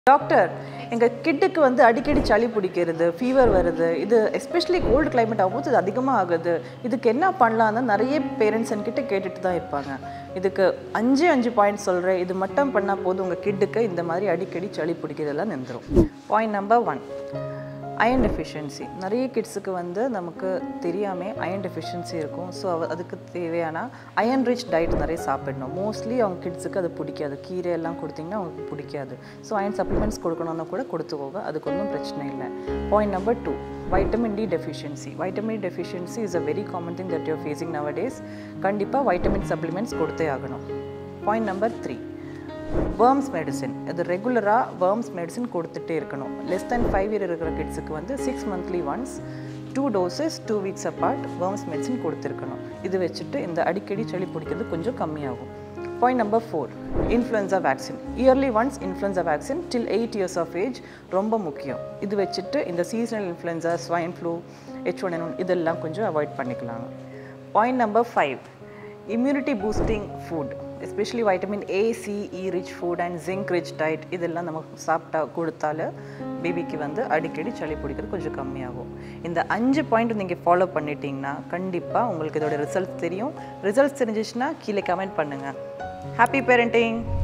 doctor எங்கள் கிட்டுக்கு வந்து அடிக்கடி சளி பிடிக்கிறது ஃபீவர் வருது இது எஸ்பெஷலி கோல்டு கிளைமேட் ஆகும்போது இது அதிகமாக ஆகுது இதுக்கு என்ன பண்ணலான்னு நிறைய பேரண்ட்ஸ் என்கிட்ட கேட்டுட்டு தான் இருப்பாங்க இதுக்கு அஞ்சு அஞ்சு பாயிண்ட் சொல்கிறேன் இது மட்டும் பண்ணால் போதும் உங்கள் கிட்டுக்கு இந்த மாதிரி அடிக்கடி சளி பிடிக்கிறதெல்லாம் நின்றுடும் point number one iron deficiency நிறைய கிட்ஸுக்கு வந்து நமக்கு தெரியாமல் அயன் டெஃபிஷியன்சி இருக்கும் ஸோ அதுக்கு தேவையான அயன் ரிச் டயட் நிறைய சாப்பிடணும் மோஸ்ட்லி அவங்க கிட்ஸுக்கு அது பிடிக்காது கீரை எல்லாம் கொடுத்தீங்கன்னா அவங்களுக்கு பிடிக்காது ஸோ அயன் சப்ளிமெண்ட்ஸ் கொடுக்கணும்னா கூட கொடுத்துக்கோங்க அதுக்கு ஒன்றும் பிரச்சனை இல்லை point number two vitamin D deficiency vitamin deficiency is a very common thing that you're facing nowadays கண்டிப்பாக வைட்டமின் சப்ளிமெண்ட்ஸ் கொடுத்தே ஆகணும் point number three worms medicine இது ரெகுலராக வேர்ம்ஸ் மெடிசின் கொடுத்துட்டே இருக்கணும் லெஸ் தென் ஃபைவ் இயர் இருக்கிற கிட்ஸுக்கு வந்து six monthly once two doses two weeks apart worms medicine கொடுத்துருக்கணும் இது வச்சுட்டு இந்த அடிக்கடி சளி பிடிக்கிறது கொஞ்சம் கம்மியாகும் point number four influenza vaccine yearly once influenza vaccine till eight years of age ரொம்ப முக்கியம் இது வச்சுட்டு இந்த seasonal influenza swine flu H one N one இதெல்லாம் கொஞ்சம் அவாய்ட் பண்ணிக்கலாங்க point number five immunity boosting food especially vitamin A C E rich food and zinc rich diet இதெல்லாம் நம்ம சாப்பிட்டா கொடுத்தால பேபிக்கு வந்து அடிக்கடி சளி பிடிக்கிறது கொஞ்சம் கம்மியாகும் இந்த அஞ்சு பாயிண்ட் நீங்கள் ஃபாலோ பண்ணிட்டீங்கன்னா கண்டிப்பாக உங்களுக்கு இதோட ரிசல்ட் தெரியும் ரிசல்ட்ஸ் தெரிஞ்சிச்சுன்னா கீழே கமெண்ட் பண்ணுங்கள் ஹாப்பி பேரண்டிங்